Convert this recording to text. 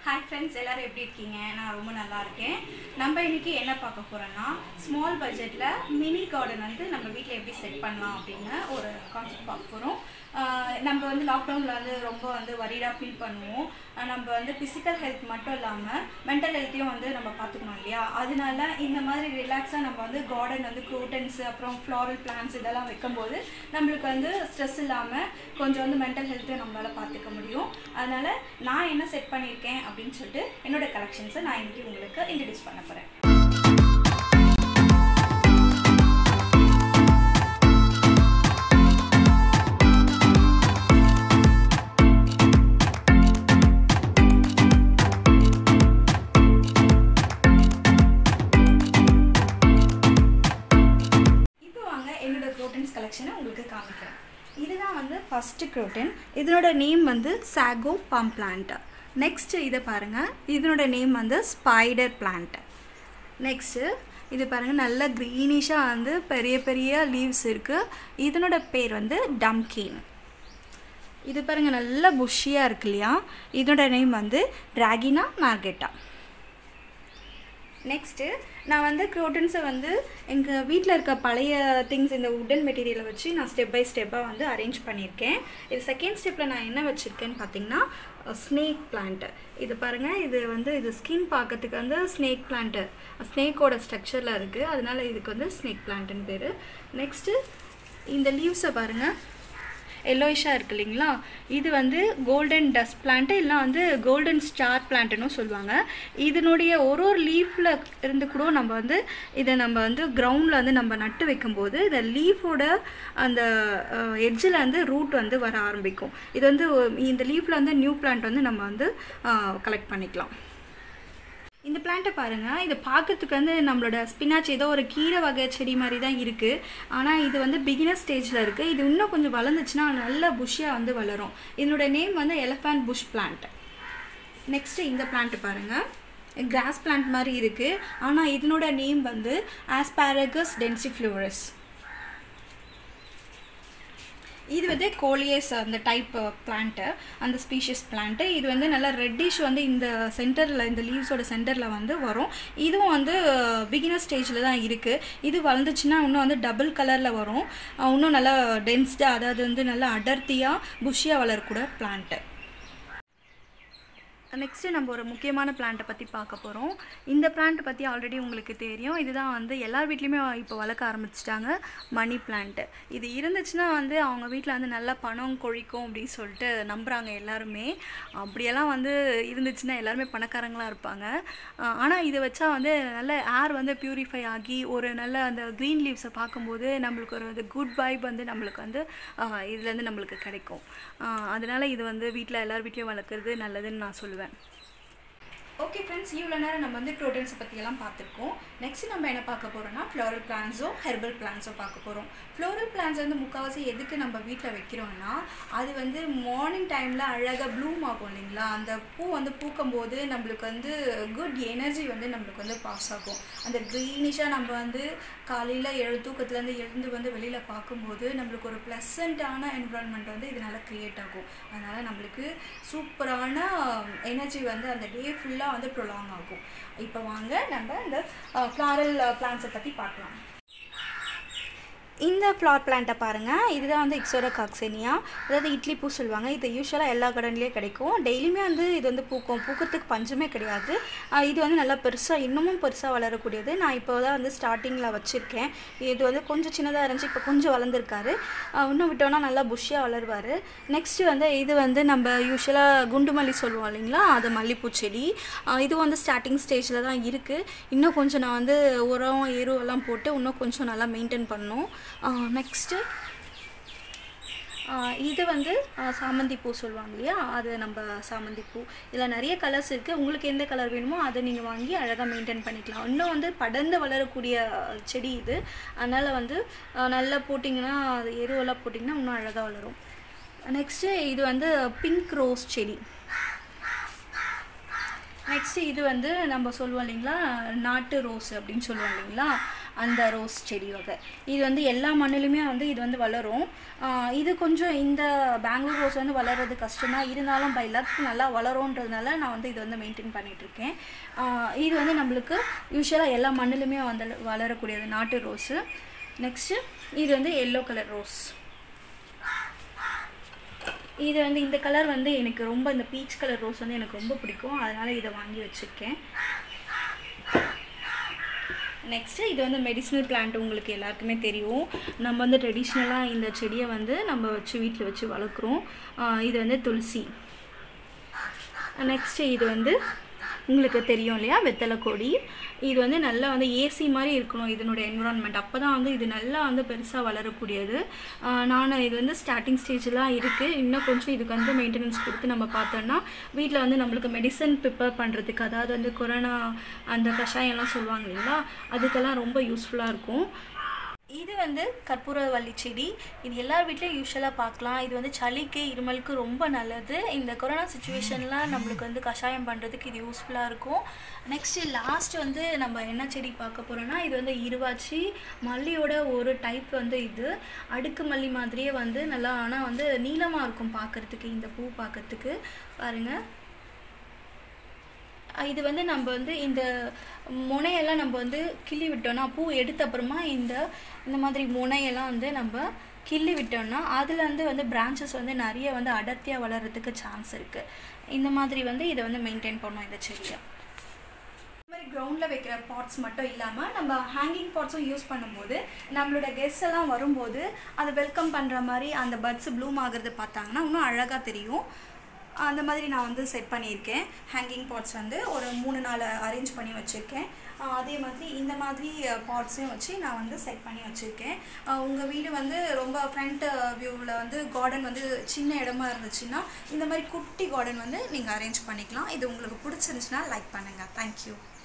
hi friends எல்லாரும் எப்படி இருக்கீங்க நான் ரொம்ப நல்லா இருக்கேன் நம்ம இன்னைக்கு என்ன பார்க்க போறோம்னா ஸ்மால் பட்ஜெட்டில் மினி கார்டன் வந்து நம்ம வீட்டில் எப்படி செட் பண்ணலாம் அப்படின்னு ஒரு கான்செப்ட் பார்க்க போகிறோம் நம்ம வந்து லாக்டவுனில் வந்து ரொம்ப வந்து வரிடாக ஃபீல் பண்ணுவோம் ஆஹ் நம்ம வந்து ஃபிசிக்கல் ஹெல்த் மட்டும் இல்லாமல் மென்டல் ஹெல்த்தையும் வந்து நம்ம பார்த்துக்கணும் இல்லையா அதனால இந்த மாதிரி ரிலாக்ஸாக நம்ம வந்து கார்டன் வந்து க்ரூட்டன்ஸ் அப்புறம் ஃப்ளாரல் பிளான்ஸ் இதெல்லாம் வைக்கும்போது நம்மளுக்கு வந்து ஸ்ட்ரெஸ் இல்லாமல் கொஞ்சம் வந்து மென்டல் ஹெல்த்தையும் நம்மளால் பார்த்துக்க முடியும் அதனால் நான் என்ன செட் பண்ணியிருக்கேன் அப்படின்னு சொல்லிட்டு என்னோட கலெக்ஷன்ஸை நான் இன்னைக்கு உங்களுக்கு இன்ட்ரடியூஸ் பண்ண போகிறேன் இப்போ வாங்க என்னோட க்ரோட்டன்ஸ் கலெக்ஷனை உங்களுக்கு காமிக்கிறேன் இதுதான் வந்து ஃபஸ்ட்டு க்ரோட்டன் இதனோட நேம் வந்து சாகோ பாம் பிளான்ட் நெக்ஸ்ட் இதை பாருங்கள் இதனோட நேம் வந்து ஸ்பைடர் பிளான்ட் நெக்ஸ்ட்டு இது பாருங்கள் நல்ல க்ரீனிஷாக வந்து பெரிய பெரிய லீவ்ஸ் இருக்குது இதனோட பேர் வந்து டம்கின் இது பாருங்கள் நல்ல புஷ்ஷியாக இருக்கு இல்லையா இதனோட நேம் வந்து ட்ராகினா மார்கெட்டா நெக்ஸ்ட்டு நான் வந்து க்ரோட்டன்ஸை வந்து எங்கள் வீட்டில் இருக்க பழைய திங்ஸ் இந்த உடன் மெட்டீரியலை வச்சு நான் ஸ்டெப் பை ஸ்டெப்பாக வந்து அரேஞ்ச் பண்ணியிருக்கேன் இது செகண்ட் ஸ்டெப்பில் நான் என்ன வச்சுருக்கேன்னு பார்த்தீங்கன்னா ஸ்னேக் பிளான்ட்டு இது பாருங்கள் இது வந்து இது ஸ்கின் பார்க்கறதுக்கு வந்து ஸ்னேக் பிளான்ட்டு ஸ்னேக்கோட ஸ்ட்ரக்சரில் இருக்குது அதனால இதுக்கு வந்து ஸ்னேக் பிளான்ட்டுன்னு பேர் நெக்ஸ்ட்டு இந்த லீவ்ஸை பாருங்கள் எல்லோயிஷாக இருக்கு இல்லைங்களா இது வந்து கோல்டன் டஸ்ட் பிளான்ட்டு இல்லை வந்து கோல்டன் ஸ்டார் பிளான்ட்டுன்னு சொல்லுவாங்க இதனுடைய ஒரு ஒரு லீஃபில் இருந்து கூட நம்ம வந்து இதை நம்ம வந்து கிரவுண்டில் வந்து நம்ம நட்டு வைக்கும்போது இந்த லீஃபோட அந்த எட்ஜில் வந்து ரூட் வந்து வர ஆரம்பிக்கும் இது வந்து இந்த லீஃபில் வந்து நியூ பிளான்ட் வந்து நம்ம வந்து கலெக்ட் பண்ணிக்கலாம் இந்த பிளான்ட்டை பாருங்கள் இது பார்க்கறதுக்கு வந்து நம்மளோட ஸ்பினாச் ஏதோ ஒரு கீரை வகை செடி மாதிரி தான் இருக்குது ஆனால் இது வந்து பிகினர் ஸ்டேஜில் இருக்குது இது இன்னும் கொஞ்சம் வளர்ந்துச்சுன்னா நல்ல புஷ்ஷியாக வந்து வளரும் இதனோட நேம் வந்து எலஃபண்ட் புஷ் பிளான்ட் நெக்ஸ்ட்டு இந்த பிளான்ட் பாருங்கள் கிராஸ் பிளான்ட் மாதிரி இருக்குது ஆனால் இதனோட நேம் வந்து ஆஸ்பாரகஸ் டென்சிஃப்ளூரஸ் இது வந்து கோலியஸ் அந்த டைப் பிளான்ட்டு அந்த ஸ்பீஷியஸ் பிளான்ட்டு இது வந்து நல்லா ரெட்டிஷ் வந்து இந்த சென்டரில் இந்த லீவ்ஸோட சென்டரில் வந்து வரும் இதுவும் வந்து பிகினர் ஸ்டேஜில் தான் இருக்குது இது வளர்ந்துச்சுன்னா இன்னும் வந்து டபுள் கலரில் வரும் இன்னும் நல்லா டென்ஸ்டாக அதாவது வந்து நல்லா அடர்த்தியாக புஷியாக வளரக்கூட பிளான்ட்டு நெக்ஸ்ட்டு நம்ம ஒரு முக்கியமான பிளான்ட்டை பற்றி பார்க்க போகிறோம் இந்த பிளான்ட் பற்றி ஆல்ரெடி உங்களுக்கு தெரியும் இதுதான் வந்து எல்லார் வீட்லேயுமே இப்போ வளர்க்க ஆரம்பிச்சிட்டாங்க மணி பிளான்ட்டு இது இருந்துச்சுன்னா வந்து அவங்க வீட்டில் வந்து நல்லா பணம் கொழிக்கும் அப்படின்னு சொல்லிட்டு நம்புகிறாங்க எல்லாருமே அப்படியெல்லாம் வந்து இருந்துச்சுன்னா எல்லாருமே பணக்காரங்களாக இருப்பாங்க ஆனால் இதை வச்சா வந்து நல்ல ஏர் வந்து ப்யூரிஃபை ஆகி ஒரு நல்ல அந்த க்ரீன் லீவ்ஸை பார்க்கும்போது நம்மளுக்கு ஒரு அது குட் வைப் வந்து நம்மளுக்கு வந்து இதுலேருந்து நம்மளுக்கு கிடைக்கும் அதனால் இது வந்து வீட்டில் எல்லார் வீட்லேயும் வளர்க்குறது நல்லதுன்னு நான் சொல்லுவேன் ஓகே ஃப்ரெண்ட்ஸ் இவ்வளோ நேரம் நம்ம வந்து க்ரோட்டன்ஸை பற்றியெல்லாம் பார்த்துருக்கோம் நெக்ஸ்ட் நம்ம என்ன பார்க்க போகிறோம்னா ஃப்ளோரல் பிளான்ஸோ ஹெர்பல் பிளான்ஸோ பார்க்க போகிறோம் ஃப்ளோரல் பிளான்ஸ் வந்து முக்கால்வாசி எதுக்கு நம்ம வீட்டில் வைக்கிறோம்னா அது வந்து மார்னிங் டைமில் அழகாக ப்ளூம் ஆகும் இல்லைங்களா அந்த பூ வந்து பூக்கும் போது நம்மளுக்கு வந்து குட் எனர்ஜி வந்து நம்மளுக்கு வந்து பாஸ் ஆகும் அந்த க்ரீனிஷாக நம்ம வந்து காலையில் எழு தூக்கத்துலேருந்து எழுந்து வந்து வெளியில் பார்க்கும்போது நம்மளுக்கு ஒரு ப்ளசண்ட்டான என்விரான்மெண்ட் வந்து இதனால் க்ரியேட் ஆகும் அதனால் நம்மளுக்கு சூப்பரான எனர்ஜி வந்து அந்த டே ஃபுல்லாக வந்து ப்ரொலாங் ஆகும் இப்போ வாங்க நம்ம இந்த ஃப்ளாரல் பிளான்ஸை பற்றி பார்க்கலாம் இந்த ஃப்ளார் பிளான்ட்டை பாருங்கள் இதுதான் வந்து இக்ஸோரா காக்சேனியா அதாவது இட்லி பூ சொல்லுவாங்க இது யூஸ்வலாக எல்லா கார்டன்லேயும் கிடைக்கும் டெய்லியுமே வந்து இது வந்து பூக்கும் பூக்கிறதுக்கு பஞ்சமே கிடையாது இது வந்து நல்லா பெருசாக இன்னமும் பெருசாக வளரக்கூடியது நான் இப்போ தான் வந்து ஸ்டார்டிங்கில் வச்சுருக்கேன் இது வந்து கொஞ்சம் சின்னதாக இருந்துச்சு இப்போ கொஞ்சம் வளர்ந்துருக்காரு இன்னும் விட்டோன்னா நல்லா புஷ்ஷியாக வளருவார் நெக்ஸ்ட்டு வந்து இது வந்து நம்ம யூஸ்வலாக குண்டு மல்லி சொல்லுவோம் இல்லைங்களா அது மல்லிப்பூ செடி இது வந்து ஸ்டார்டிங் ஸ்டேஜில் தான் இருக்குது இன்னும் கொஞ்சம் நான் வந்து உரம் எருவெல்லாம் போட்டு இன்னும் கொஞ்சம் நல்லா மெயின்டைன் பண்ணணும் நெக்ஸ்ட்டு இது வந்து சாமந்தி பூ சொல்லுவாங்க இல்லையா அது நம்ம சாமந்தி பூ இதில் நிறைய கலர்ஸ் இருக்குது உங்களுக்கு எந்த கலர் வேணுமோ அதை நீங்கள் வாங்கி அழகாக மெயின்டைன் பண்ணிக்கலாம் இன்னும் வந்து படர்ந்து வளரக்கூடிய செடி இது அதனால் வந்து நல்லா போட்டிங்கன்னா அது எருவெல்லாம் போட்டிங்கன்னா இன்னும் அழகாக வளரும் நெக்ஸ்ட்டு இது வந்து பிங்க் ரோஸ் செடி நெக்ஸ்ட்டு இது வந்து நம்ம சொல்லுவோம் இல்லைங்களா நாட்டு ரோஸ் அப்படின்னு சொல்லுவோம் இல்லைங்களா அந்த ரோஸ் செடி வகை இது வந்து எல்லா மண்ணிலுமே வந்து இது வந்து வளரும் ஆஹ் இது கொஞ்சம் இந்த பெங்களூர் ரோஸ் வந்து வளர்றது கஷ்டம் தான் இருந்தாலும் பை லக் நல்லா வளரும்ன்றதுனால நான் வந்து இது வந்து மெயின்டைன் பண்ணிகிட்ருக்கேன் இது வந்து நம்மளுக்கு யூஸ்வலாக எல்லா மண்ணிலுமே வந்து வளரக்கூடியது நாட்டு ரோஸு நெக்ஸ்ட்டு இது வந்து எல்லோ கலர் ரோஸ் இது வந்து இந்த கலர் வந்து எனக்கு ரொம்ப இந்த பீச் கலர் ரோஸ் வந்து எனக்கு ரொம்ப பிடிக்கும் அதனால் இதை வாங்கி வச்சுருக்கேன் நெக்ஸ்ட்டு இது வந்து மெடிசினல் பிளான்ட் உங்களுக்கு எல்லாருக்குமே தெரியும் நம்ம வந்து ட்ரெடிஷ்னலாக இந்த செடியை வந்து நம்ம வச்சு வீட்டில் வச்சு வளர்க்குறோம் ஆஹ் இது வந்து துளசி நெக்ஸ்ட்டு இது வந்து உங்களுக்கு தெரியும் இல்லையா வெத்தலை கொடி இது வந்து நல்லா வந்து ஏசி மாதிரி இருக்கணும் இதனுடைய என்விரான்மெண்ட் அப்போ தான் வந்து இது நல்லா வந்து பெருசாக வளரக்கூடியது ஆஹ் நான் இது வந்து ஸ்டார்டிங் ஸ்டேஜ்லாம் இருக்குது இன்னும் கொஞ்சம் இதுக்கு வந்து மெயின்டெனன்ஸ் கொடுத்து நம்ம பார்த்தோன்னா வீட்டில் வந்து நம்மளுக்கு மெடிசன் ப்ரிப்பேர் பண்ணுறதுக்கு அதாவது வந்து கொரோனா அந்த கஷாயம்லாம் சொல்லுவாங்க இல்லைங்களா அதுக்கெல்லாம் ரொம்ப யூஸ்ஃபுல்லாக இருக்கும் இது வந்து கற்பூரவள்ளி செடி இது எல்லார் வீட்லேயும் யூஸ்வலாக பார்க்கலாம் இது வந்து சளிக்கு இருமலுக்கு ரொம்ப நல்லது இந்த கொரோனா சுச்சுவேஷன்லாம் நம்மளுக்கு வந்து கஷாயம் பண்ணுறதுக்கு இது யூஸ்ஃபுல்லாக இருக்கும் நெக்ஸ்ட்டு லாஸ்ட் வந்து நம்ம என்ன செடி பார்க்க போகிறோம்னா இது வந்து இருவாச்சி மல்லியோட ஒரு டைப் வந்து இது அடுக்கு மல்லி மாதிரியே வந்து நல்லா ஆனால் வந்து நீளமாக இருக்கும் பார்க்குறதுக்கு இந்த பூ பார்க்கறதுக்கு பாருங்கள் இது வந்து நம்ம வந்து இந்த முனையெல்லாம் நம்ம வந்து கிள்ளி விட்டோம்னா பூ எடுத்த அப்புறமா இந்த இந்த மாதிரி முனையெல்லாம் வந்து நம்ம கிள்ளி விட்டோம்னா அதுலேருந்து வந்து பிரான்ச்சஸ் வந்து நிறைய வந்து அடர்த்தியாக வளர்கிறதுக்கு சான்ஸ் இருக்குது இந்த மாதிரி வந்து இதை வந்து மெயின்டைன் பண்ணோம் இந்த செடியை இந்த மாதிரி கிரவுண்டில் வைக்கிற பாட்ஸ் மட்டும் இல்லாமல் நம்ம ஹேங்கிங் பாட்ஸும் யூஸ் பண்ணும்போது நம்மளோட கெஸ்ட் எல்லாம் வரும்போது அதை வெல்கம் பண்ணுற மாதிரி அந்த பட்ஸ் ப்ளூம் ஆகுறது பார்த்தாங்கன்னா இன்னும் அழகாக தெரியும் அந்த மாதிரி நான் வந்து செட் பண்ணியிருக்கேன் ஹேங்கிங் பாட்ஸ் வந்து ஒரு மூணு நாலு அரேஞ்ச் பண்ணி வச்சுருக்கேன் அதே மாதிரி இந்த மாதிரி பாட்ஸையும் வச்சு நான் வந்து செட் பண்ணி வச்சுருக்கேன் உங்கள் வீடு வந்து ரொம்ப ஃப்ரண்ட் வியூவில் வந்து கார்டன் வந்து சின்ன இடமா இருந்துச்சுன்னா இந்த மாதிரி குட்டி கார்டன் வந்து நீங்கள் அரேஞ்ச் பண்ணிக்கலாம் இது உங்களுக்கு பிடிச்சிருந்துச்சுன்னா லைக் பண்ணுங்கள் தேங்க்யூ